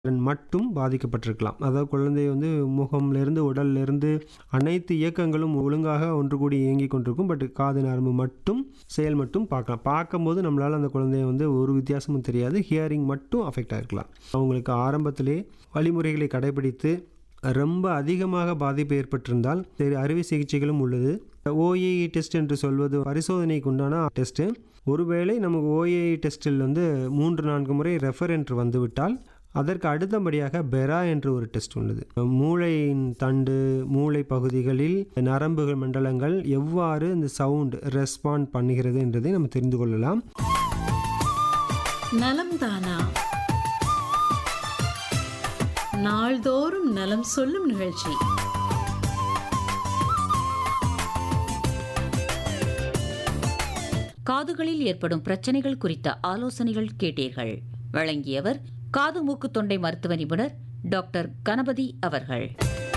மட்டும் பாதிக்கப்பட்டிருக்கலாம் அதாவது குழந்தை வந்து முகம்லேருந்து உடல்லேருந்து அனைத்து இயக்கங்களும் ஒழுங்காக ஒன்று கூடி இயங்கிக் கொண்டிருக்கும் பட் காது நரம்பு மட்டும் செயல் மட்டும் பார்க்கலாம் பார்க்கும்போது நம்மளால் அந்த குழந்தைய வந்து ஒரு வித்தியாசமும் தெரியாது ஹியரிங் மட்டும் அஃபெக்ட் ஆகிருக்கலாம் அவங்களுக்கு ஆரம்பத்திலே வழிமுறைகளை கடைபிடித்து ரொம்ப அதிகமாக பாதிப்பு ஏற்பட்டிருந்தால் சரி அறுவை சிகிச்சைகளும் உள்ளது ஓஏஇ டெஸ்ட் என்று சொல்வது பரிசோதனைக்கு உண்டான டெஸ்ட்டு ஒருவேளை நமக்கு ஓஏஇ டெஸ்ட்டில் வந்து மூன்று நான்கு முறை ரெஃபர் என்று வந்துவிட்டால் அதற்கு அடுத்தபடியாக பெரா என்று ஒரு டெஸ்ட் உள்ளது மூளையின் தண்டு மூளை பகுதிகளில் நரம்புகள் மண்டலங்கள் எவ்வாறு இந்த சவுண்ட் ரெஸ்பாண்ட் பண்ணுகிறது என்றதை நம்ம தெரிந்து கொள்ளலாம் நலம் தானா நாள்தோறும் நலம் சொல்லும் நிகழ்ச்சி காதுகளில் ஏற்படும் பிரச்சனைகள் குறித்த ஆலோசனைகள் கேட்டீர்கள் வழங்கியவர் காது மூக்கு தொண்டை மருத்துவ நிபுணர் டாக்டர் கணபதி அவர்கள்